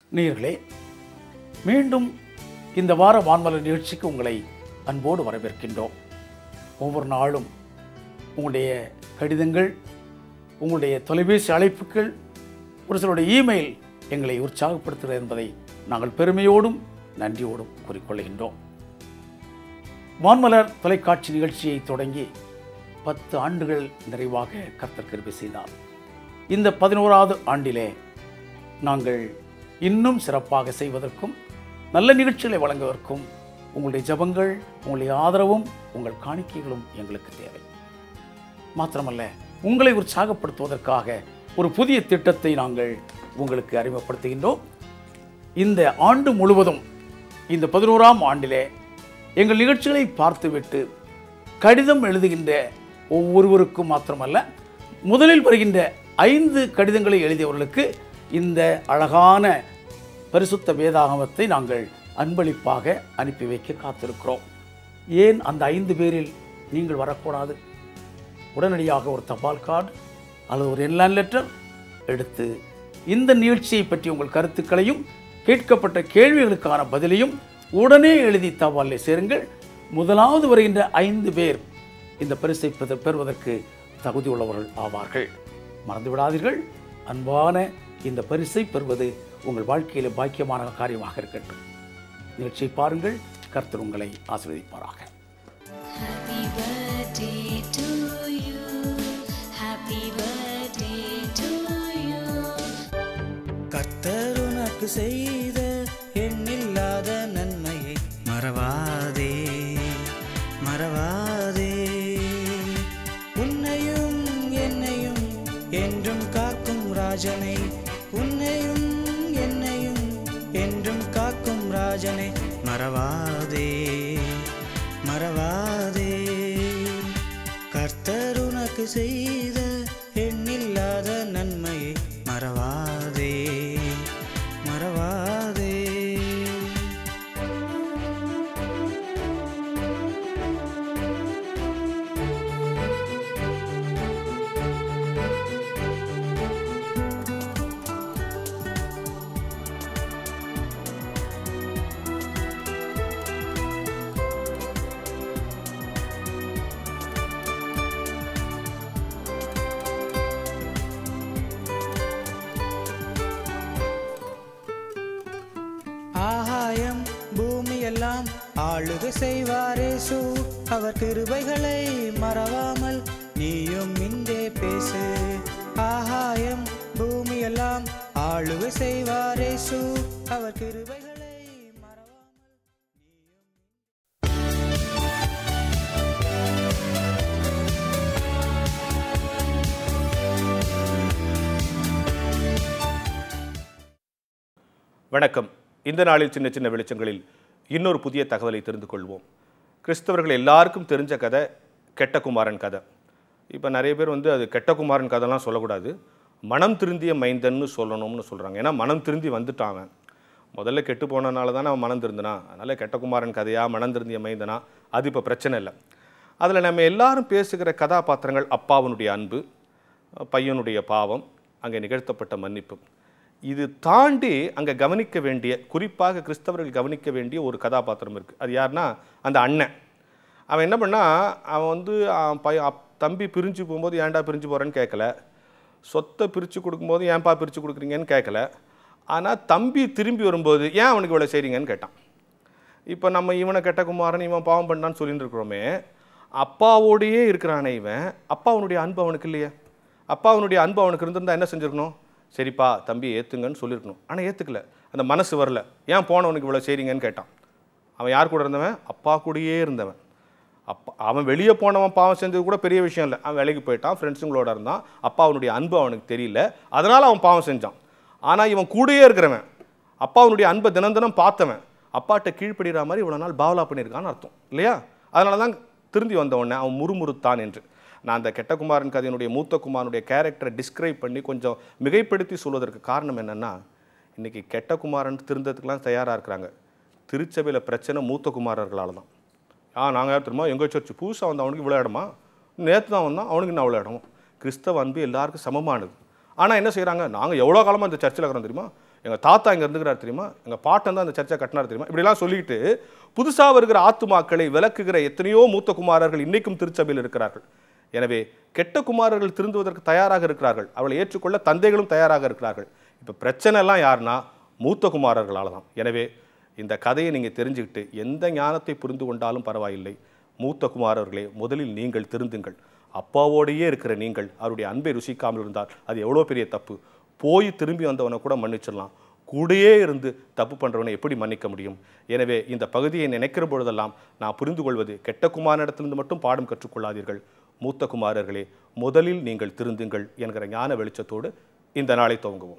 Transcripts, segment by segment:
நேயர்களே மீண்டும் இந்த வார வான்மலர் நிகழ்ச்சிக்கு உங்களை அன்போடு வரவேற்கின்றோம் ஒவ்வொரு நாளும் உங்களுடைய கடிதங்கள் உங்களுடைய தொலைபேசி அழைப்புகள் ஒரு சிலருடைய இமெயில் எங்களை உற்சாகப்படுத்துகிறது என்பதை நாங்கள் பெருமையோடும் நன்றியோடும் கூறிக்கொள்கின்றோம் வான்மலர் தொலைக்காட்சி நிகழ்ச்சியை தொடங்கி பத்து ஆண்டுகள் நிறைவாக கர்த்தர் கிருபை செய்தார் இந்த பதினோராவது ஆண்டிலே நாங்கள் இன்னும் சிறப்பாக செய்வதற்கும் நல்ல நிகழ்ச்சிகளை வழங்குவதற்கும் உங்களுடைய ஜெபங்கள் உங்களுடைய ஆதரவும் உங்கள் காணிக்கைகளும் எங்களுக்கு தேவை மாத்திரமல்ல உங்களை உற்சாகப்படுத்துவதற்காக ஒரு புதிய திட்டத்தை நாங்கள் உங்களுக்கு அறிமுகப்படுத்துகின்றோம் இந்த ஆண்டு முழுவதும் இந்த பதினோராம் ஆண்டிலே எங்கள் நிகழ்ச்சிகளை பார்த்துவிட்டு கடிதம் எழுதுகின்ற ஒவ்வொருவருக்கும் மாத்திரமல்ல முதலில் வருகின்ற ஐந்து கடிதங்களை எழுதியவர்களுக்கு இந்த அழகான பரிசுத்த வேதாகமத்தை நாங்கள் அன்பளிப்பாக அனுப்பி வைக்க காத்திருக்கிறோம் ஏன் அந்த ஐந்து பேரில் நீங்கள் வரக்கூடாது உடனடியாக ஒரு தபால் கார்டு அல்லது ஒரு என்லான் லெட்டர் எடுத்து இந்த நிகழ்ச்சியை பற்றி உங்கள் கருத்துக்களையும் கேட்கப்பட்ட கேள்விகளுக்கான பதிலையும் உடனே எழுதி தபாலில் சேருங்கள் முதலாவது வருகின்ற ஐந்து பேர் இந்த பரிசை பெற- பெறுவதற்கு தகுதியுள்ளவர்கள் ஆவார்கள் மறந்து விடாதீர்கள் அன்பான இந்த பரிசை பெறுவது உங்கள் வாழ்க்கையில் பாக்கியமான காரியமாக இருக்கட்டும் நிகழ்ச்சியை பாருங்கள் கர்த்தர் உங்களை ஆசீர்வதிப்பாராக Happy birthday to you. Happy birthday to you. கர்த்தர் உனக்கு செய்த எண்ணில்லாத நன்மையை மறவாதே மறவாதே உன்னையும் என்னையும் என்றும் காக்கும் ராஜனை உன்னையும் என்னையும் என்றும் காக்கும் ராஜனை மறவாதே மறவாதே கர்த்தர் உனக்கு செய்த எண்ணில்லாத நன்மையை மறவாதே மறவாதே ஆகாயம் பூமியெல்லாம் ஆளுகை செய்வாரேசு அவர் கிருபைகளை மறவாமல் நீயும் இன்றே பேசு ஆகாயம் பூமியெல்லாம் ஆளுகை செய்வாரேசு அவர் கிருபைகளை மறவாமல் வணக்கம் இந்த நாளில் சின்ன சின்ன வெளிச்சங்களில் இன்னொரு புதிய தகவலை தெரிந்து கொள்வோம் கிறிஸ்தவர்கள் எல்லாருக்கும் தெரிஞ்ச கதை கெட்ட குமாரன் கதை இப்போ நிறைய பேர் வந்து அது கெட்ட குமாரன் கதைலாம் சொல்லக்கூடாது மனம் திருந்திய மைந்தன்னு சொல்லணும்னு சொல்கிறாங்க ஏன்னா மனம் திருந்தி வந்துட்டான் அவன் முதல்ல கெட்டு போனனால தானே அவன் மனம் திருந்தினா அதனால் கெட்ட குமாரன் கதையா மனம் திருந்திய மைந்தனா அது இப்போ பிரச்சனை இல்லை அதில் நம்ம எல்லாரும் பேசுகிற கதாபாத்திரங்கள் அப்பாவனுடைய அன்பு பையனுடைய பாவம் அங்கே நிகழ்த்தப்பட்ட மன்னிப்பு இது தாண்டி அங்கே கவனிக்க வேண்டிய குறிப்பாக கிறிஸ்தவர்கள் கவனிக்க வேண்டிய ஒரு கதாபாத்திரம் இருக்குது அது யாருன்னா அந்த அண்ணன் அவன் என்ன பண்ணா அவன் வந்து அவன் பையன் அப் தம்பி பிரிஞ்சு போகும்போது ஏன்டா பிரிஞ்சு போகிறேன்னு கேட்கல சொத்தை பிரித்து கொடுக்கும்போது ஏன்பா பிரித்து கொடுக்குறீங்கன்னு கேட்கல ஆனால் தம்பி திரும்பி வரும்போது ஏன் அவனுக்கு இவ்வளோ செய்றீங்கன்னு கேட்டான் இப்போ நம்ம இவனை கெட்ட குமாரன் இவன் பாவம் பண்ணான்னு சொல்லிட்டு இருக்கிறோமே அப்பாவோடையே இருக்கிறானே இவன் அப்பாவனுடைய அன்பு அவனுக்கு இல்லையே அப்பாவனுடைய அன்பு அவனுக்கு இருந்திருந்தா என்ன செஞ்சிருக்கணும் சரிப்பா தம்பி ஏற்றுங்கன்னு சொல்லியிருக்கணும் ஆனால் ஏற்றுக்கல அந்த மனசு வரல ஏன் போனவனுக்கு இவ்வளோ செய்றீங்கன்னு கேட்டான் அவன் யார் கூட இருந்தவன் அப்பா கூடயே இருந்தவன் அப்பா அவன் வெளியே போனவன் பாவம் செஞ்சது கூட பெரிய விஷயம் இல்லை அவன் வேலைக்கு போயிட்டான் ஃப்ரெண்ட்ஸுங்களோட இருந்தான் அப்பா அவனுடைய அன்பு அவனுக்கு தெரியல அதனால் அவன் பாவம் செஞ்சான் ஆனால் இவன் கூடயே இருக்கிறவன் அப்பா அவனுடைய அன்பை தினம் தினம் பார்த்தவன் அப்பாட்ட கீழ்ப்படுகிற மாதிரி இவ்வளோ நாள் பாவலா பண்ணியிருக்கான்னு அர்த்தம் இல்லையா அதனால தான் திருந்தி வந்த உடனே அவன் முறுமுறுத்தான் என்று நான் அந்த கெட்ட குமாரன் கதையினுடைய மூத்த குமாரனுடைய கேரக்டரை டிஸ்கிரைப் பண்ணி கொஞ்சம் மிகைப்படுத்தி சொல்வதற்கு காரணம் என்னென்னா இன்றைக்கி கெட்ட குமாரன் திருந்ததுக்கெலாம் தயாராக இருக்கிறாங்க திருச்சபையில் பிரச்சனை மூத்த குமாரர்களால் தான் ஆ நாங்கள் யார் தெரியுமா எங்கள் சர்ச் புதுசாக வந்து அவனுக்கு இவ்வளோ இடமா நேற்று தான் வந்தான் அவனுக்கு இன்னும் அவ்வளோ இடம் கிறிஸ்தவ அன்பு எல்லாருக்கும் சமமானது ஆனால் என்ன செய்கிறாங்க நாங்கள் எவ்வளோ காலமாக இந்த சர்ச்சில் இருக்கிறோம் தெரியுமா எங்கள் தாத்தா இங்கே இருந்துக்கிறார் தெரியுமா எங்கள் பாட்டன் தான் அந்த சர்ச்சை கட்டினார் தெரியுமா இப்படிலாம் சொல்லிட்டு புதுசாக வருகிற ஆத்துமாக்களை விளக்குகிற எத்தனையோ மூத்த குமாரர்கள் இன்னைக்கும் திருச்சபையில் இருக்கிறார்கள் எனவே கெட்ட குமாரர்கள் திருந்துவதற்கு தயாராக இருக்கிறார்கள் அவளை ஏற்றுக்கொள்ள தந்தைகளும் தயாராக இருக்கிறார்கள் இப்போ பிரச்சனை எல்லாம் யாருன்னா மூத்த குமாரர்களால் தான் எனவே இந்த கதையை நீங்கள் தெரிஞ்சுக்கிட்டு எந்த ஞானத்தை புரிந்து கொண்டாலும் பரவாயில்லை மூத்த குமாரர்களே முதலில் நீங்கள் திருந்துங்கள் அப்பாவோடையே இருக்கிற நீங்கள் அவருடைய அன்பை ருசிக்காமல் இருந்தால் அது எவ்வளோ பெரிய தப்பு போய் திரும்பி வந்தவனை கூட மன்னிச்சிடலாம் கூடயே இருந்து தப்பு பண்ணுறவனை எப்படி மன்னிக்க முடியும் எனவே இந்த பகுதியை நினைக்கிற பொழுதெல்லாம் நான் புரிந்து கொள்வது கெட்ட குமாரனிடத்திலிருந்து மட்டும் பாடம் கற்றுக்கொள்ளாதீர்கள் மூத்த குமாரர்களே முதலில் நீங்கள் திருந்துங்கள் என்கிற ஞான வெளிச்சத்தோடு இந்த நாளை துவங்குவோம்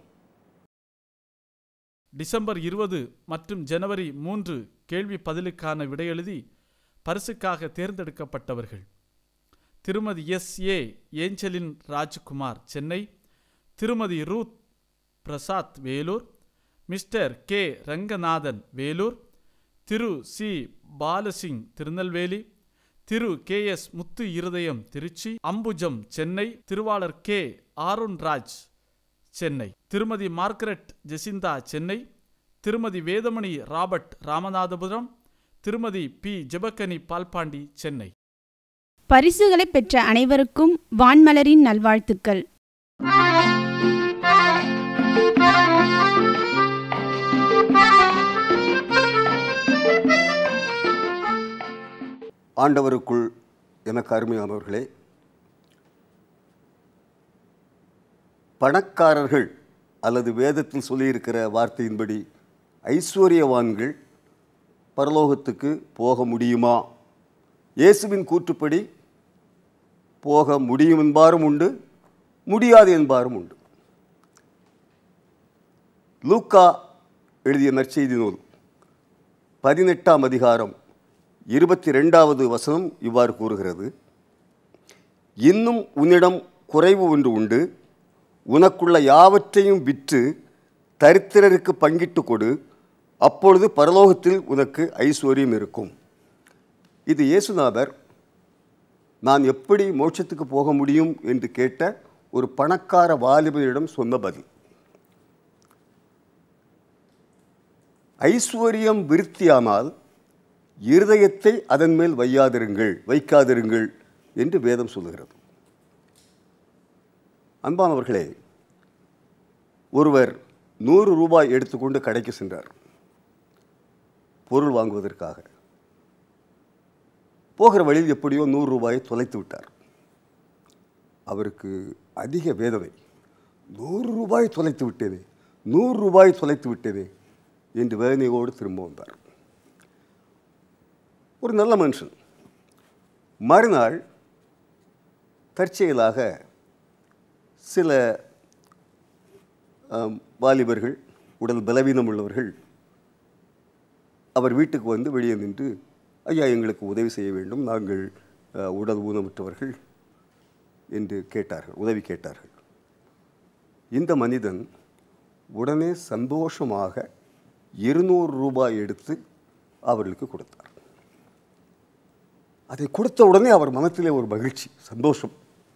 டிசம்பர் இருபது மற்றும் ஜனவரி மூன்று கேள்வி பதிலுக்கான விடையெழுதி பரிசுக்காக தேர்ந்தெடுக்கப்பட்டவர்கள் திருமதி S A Angeline Rajkumar Chennai திருமதி Ruth Prasad Vellore mister K Ranganathan Vellore திரு சி பாலசிங் திருநெல்வேலி திரு கே எஸ் முத்து இருதயம் திருச்சி அம்புஜம் சென்னை திருவாளர் கே ஆருண்ராஜ் சென்னை திருமதி மார்கரெட் ஜெசிந்தா சென்னை திருமதி வேதமணி ராபர்ட் ராமநாதபுரம் திருமதி பி ஜெபக்கனி பால்பாண்டி சென்னை பரிசுகளை பெற்ற அனைவருக்கும் வான்மலரின் நல்வாழ்த்துக்கள் ஆண்டவருக்குள் எனக்கு அருமையானவர்களே பணக்காரர்கள் அல்லது வேதத்தில் சொல்லியிருக்கிற வார்த்தையின்படி ஐஸ்வர்யவான்கள் பரலோகத்துக்கு போக முடியுமா இயேசுவின் கூற்றுப்படி போக முடியும் என்பாரும் உண்டு முடியாது என்பாரும் உண்டு லூக்கா எழுதிய நற்செய்தி நூல் பதினெட்டாம் அதிகாரம் இருபத்தி ரெண்டாவது வசனம் இவ்வாறு கூறுகிறது இன்னும் உன்னிடம் குறைவு ஒன்று உண்டு உனக்குள்ள யாவற்றையும் விற்று தரித்திரருக்கு பங்கிட்டு கொடு அப்பொழுது பரலோகத்தில் உனக்கு ஐஸ்வர்யம் இருக்கும் இது இயேசுநாதர் நான் எப்படி மோட்சத்துக்கு போக முடியும் என்று கேட்ட ஒரு பணக்கார வாலிபனிடம் சொன்ன பதில் ஐஸ்வர்யம் விருத்தியானால் இருதயத்தை அதன் மேல் வையாதிருங்கள் வைக்காதிருங்கள் என்று வேதம் சொல்லுகிறது அன்பானவர்களே ஒருவர் நூறு ரூபாய் எடுத்துக்கொண்டு கடைக்கு சென்றார் பொருள் வாங்குவதற்காக போகிற வழியில் எப்படியோ நூறு ரூபாயை தொலைத்து விட்டார் அவருக்கு அதிக வேதனை நூறு ரூபாய் தொலைத்து விட்டேனே நூறு ரூபாய் தொலைத்து விட்டேனே என்று வேதனையோடு திரும்ப வந்தார் ஒரு நல்ல மனுஷன் மறுநாள் தற்செயலாக சில ஆம், வாலிபர்கள் உடல் பலவீனம் உள்ளவர்கள் அவர் வீட்டுக்கு வந்து வெளியே நின்று ஐயா எங்களுக்கு உதவி செய்ய வேண்டும் நாங்கள் அஹ், உடல் ஊனமுற்றவர்கள் என்று கேட்டார்கள் உதவி கேட்டார்கள் இந்த மனிதன் உடனே சந்தோஷமாக இருநூறு ரூபாய் எடுத்து அவர்களுக்கு கொடுத்தார் அதை கொடுத்த உடனே அவர் மனத்திலே ஒரு மகிழ்ச்சி சந்தோஷம்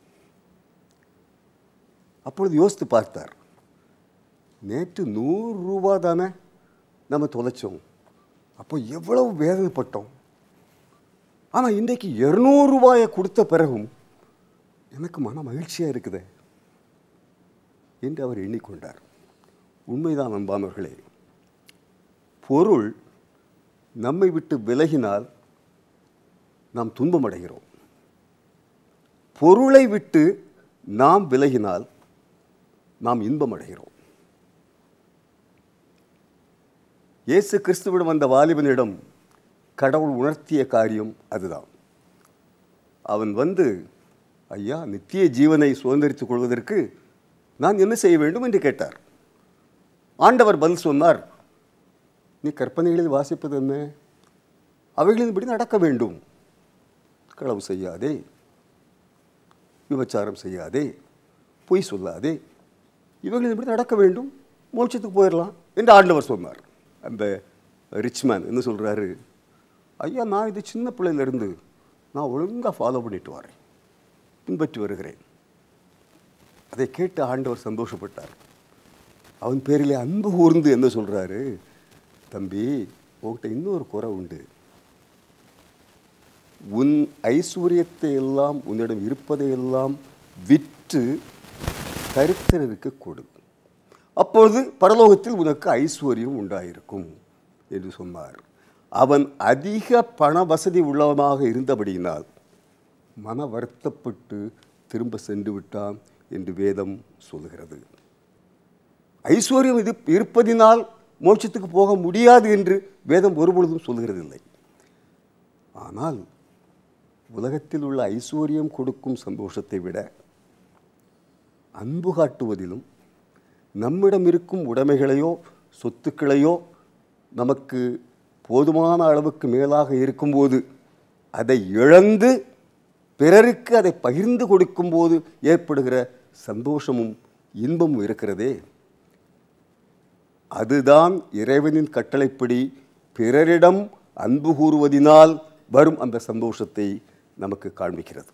அப்பொழுது யோசித்து பார்த்தார் நேற்று நூறு ரூபா தானே நம்ம தொலைச்சோம் அப்போ எவ்வளவு வேதனைப்பட்டோம் ஆனால் இன்றைக்கு இருநூறு ரூபாயை கொடுத்த பிறகும் எனக்கு மன மகிழ்ச்சியாக இருக்குதே என்று அவர் எண்ணிக்கொண்டார் உண்மைதான் அன்பானவர்களே பொருள் நம்மை விட்டு விலகினால் நாம் துன்பமடைகிறோம் பொருளை விட்டு நாம் விலகினால் நாம் இன்பமடைகிறோம் இயேசு கிறிஸ்துவிடம் வந்த வாலிபனிடம் கடவுள் உணர்த்திய காரியம் அதுதான் அவன் வந்து ஐயா நித்திய ஜீவனை சுதந்திரித்துக் கொள்வதற்கு நான் என்ன செய்ய வேண்டும் என்று கேட்டார் ஆண்டவர் பதில் சொன்னார் நீ கற்பனைகளில் வாசிப்பது என்ன அவைகளின்படி நடக்க வேண்டும் களவு செய்யாதே விபச்சாரம் செய்யாதே பொய் சொல்லாதே இவைகளின்படி நடக்க வேண்டும் மோட்சத்துக்கு போயிடலாம் என்று ஆண்டவர் சொன்னார் அந்த ரிச்மேன் என்ன சொல்கிறாரு ஐயா நான் இது சின்ன பிள்ளையிலேருந்து நான் ஒழுங்காக ஃபாலோ பண்ணிட்டு வரேன் பின்பற்றி வருகிறேன் அதை கேட்டு ஆண்டவர் சந்தோஷப்பட்டார் அவன் பேரிலே அன்பு கூர்ந்து என்ன சொல்றாரு தம்பி உன்கிட்ட இன்னொரு குறை உண்டு உன் ஐஸ்வர்யத்தை எல்லாம் உன்னிடம் இருப்பதை எல்லாம் விற்று தரித்திரருக்கு கொடு அப்பொழுது பரலோகத்தில் உனக்கு ஐஸ்வர்யம் உண்டாயிருக்கும் என்று சொன்னார் அவன் அதிக பண வசதி உள்ளவனாக இருந்தபடியினால் மன வருத்தப்பட்டு திரும்ப சென்று விட்டான் என்று வேதம் சொல்லுகிறது ஐஸ்வர்யம் இது இருப்பதினால் மோட்சத்துக்கு போக முடியாது என்று வேதம் ஒருபொழுதும் சொல்லுகிறதில்லை ஆனால் உலகத்தில் உள்ள ஐஸ்வர்யம் கொடுக்கும் சந்தோஷத்தை விட அன்பு காட்டுவதிலும் நம்மிடம் இருக்கும் உடைமைகளையோ சொத்துக்களையோ நமக்கு போதுமான அளவுக்கு மேலாக இருக்கும்போது அதை இழந்து பிறருக்கு அதை பகிர்ந்து கொடுக்கும்போது ஏற்படுகிற சந்தோஷமும் இன்பமும் இருக்கிறதே அதுதான் இறைவனின் கட்டளைப்படி பிறரிடம் அன்பு கூறுவதினால் வரும் அந்த சந்தோஷத்தை நமக்கு காண்பிக்கிறது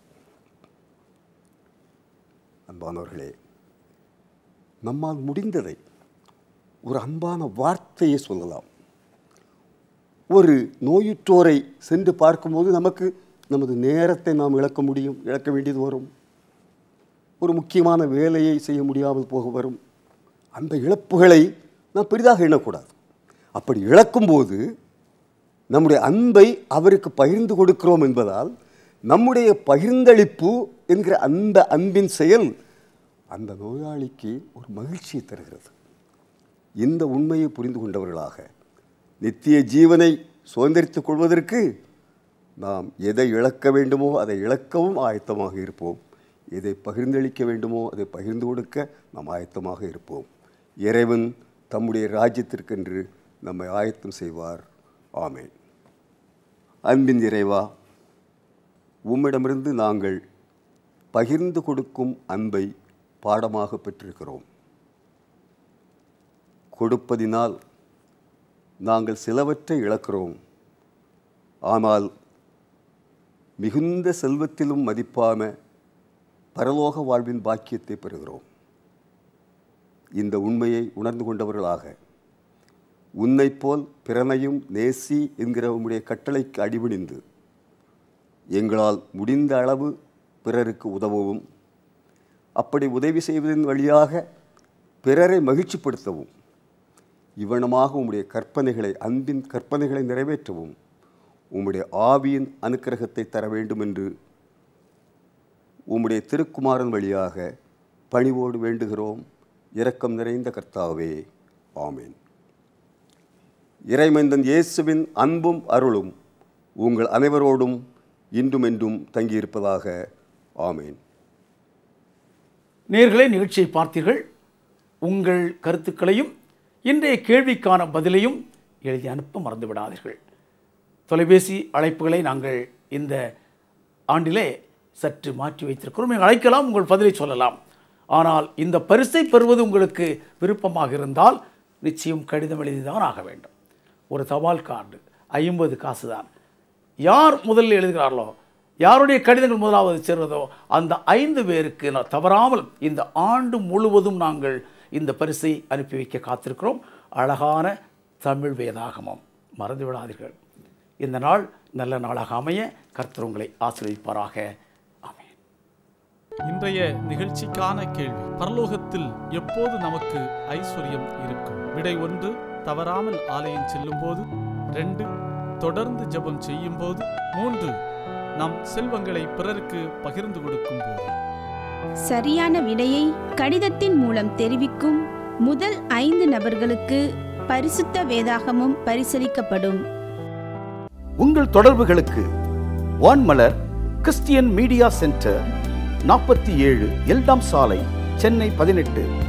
அன்பானவர்களே நம்மால் முடிந்ததை ஒரு அன்பான வார்த்தையை சொல்லலாம் ஒரு நோயுற்றோரை சென்று பார்க்கும்போது நமக்கு நமது நேரத்தை நாம் இழக்க முடியும் இழக்க வேண்டியது வரும் ஒரு முக்கியமான வேலையை செய்ய முடியாமல் போக வரும் அந்த இழப்புகளை நாம் பெரிதாக எண்ணக்கூடாது அப்படி இழக்கும்போது நம்முடைய அன்பை அவருக்கு பகிர்ந்து கொடுக்கிறோம் என்பதால் நம்முடைய பகிர்ந்தளிப்பு என்கிற அந்த அன்பின் செயல் அந்த நோயாளிக்கு ஒரு மகிழ்ச்சியை தருகிறது இந்த உண்மையை புரிந்து கொண்டவர்களாக நித்திய ஜீவனை சுதந்திரித்துக் கொள்வதற்கு நாம் எதை இழக்க வேண்டுமோ அதை இழக்கவும் ஆயத்தமாக இருப்போம் எதை பகிர்ந்தளிக்க வேண்டுமோ அதை பகிர்ந்து கொடுக்க நாம் ஆயத்தமாக இருப்போம் இறைவன் தம்முடைய ராஜ்யத்திற்கென்று நம்மை ஆயத்தம் செய்வார் ஆமென் அன்பின் இறைவா உம்மிடமிருந்து நாங்கள் பகிர்ந்து கொடுக்கும் அன்பை பாடமாக பெற்றிருக்கிறோம் கொடுப்பதினால் நாங்கள் சிலவற்றை இழக்கிறோம் ஆனால் மிகுந்த செல்வத்திலும் மதிப்பான பரலோக வாழ்வின் பாக்கியத்தை பெறுகிறோம் இந்த உண்மையை உணர்ந்து கொண்டவர்களாக உன்னைப் போல் பிறனையும் நேசி என்கிற உம்முடைய கட்டளைக்கு அடிபணிந்து எங்களால் முடிந்த அளவு பிறருக்கு உதவவும் அப்படி உதவி செய்வதன் வழியாக பிறரை மகிழ்ச்சிப்படுத்தவும் இவ்வனமாக உம்முடைய கற்பனைகளை அன்பின் கற்பனைகளை நிறைவேற்றவும் உம்முடைய ஆவியின் அனுக்கிரகத்தை தர வேண்டும் என்று உம்முடைய திருக்குமாரன் வழியாக பணிவோடு வேண்டுகிறோம் இரக்கம் நிறைந்த கர்த்தாவே ஆமேன் இறைமைந்தன் இயேசுவின் அன்பும் அருளும் உங்கள் அனைவரோடும் இன்றும் என்றும் தங்கியிருப்பதாக ஆமேன் நேர்களே நிகழ்ச்சியை பார்த்தீர்கள் உங்கள் கருத்துக்களையும் இன்றைய கேள்விக்கான பதிலையும் எழுதி அனுப்ப மறந்து விடாதீர்கள் தொலைபேசி அழைப்புகளை நாங்கள் இந்த ஆண்டிலே சற்று மாற்றி வைத்திருக்கிறோம் நீங்கள் அழைக்கலாம் உங்கள் பதிலை சொல்லலாம் ஆனால் இந்த பரிசை பெறுவது உங்களுக்கு விருப்பமாக இருந்தால் நிச்சயம் கடிதம் எழுதிதான் ஆக வேண்டும் ஒரு தபால் கார்டு ஐம்பது காசு தான் யார் முதலில் எழுதுகிறார்களோ யாருடைய கடிதங்கள் முதலாவது சேர்வதோ அந்த ஐந்து பேருக்கு நான் தவறாமல் இந்த ஆண்டு முழுவதும் நாங்கள் இந்த பரிசை அனுப்பி வைக்க காத்திருக்கிறோம் அழகான தமிழ் வேதாகமம் மறந்து விடாதீர்கள் இந்த நாள் நல்ல நாளாக அமைய கர்த்தர் உங்களை ஆசீர்வதிப்பாராக ஆமென் இன்றைய நிகழ்ச்சிக்கான கேள்வி பரலோகத்தில் எப்போது நமக்கு ஐஸ்வர்யம் இருக்கும் விடை ஒன்று தவறாமல் ஆலயம் செல்லும்போது ரெண்டு தொடர்ந்து ஜெபம் செய்யும்போது மூன்று நம் செல்வங்களை பிறருக்கு பகிர்ந்து கொடுக்கும் போது சரியான விடையை கடிதத்தின் மூலம் தெரிவிக்கும் முதல் ஐந்து நபர்களுக்கு பரிசுத்த வேதாகமும் பரிசளிக்கப்படும் உங்கள் தொடர்புகளுக்கு வான்மலர் கிறிஸ்டியன் மீடியா சென்டர் நாற்பத்தி ஏழு எல்டாம் சாலை சென்னை பதினெட்டு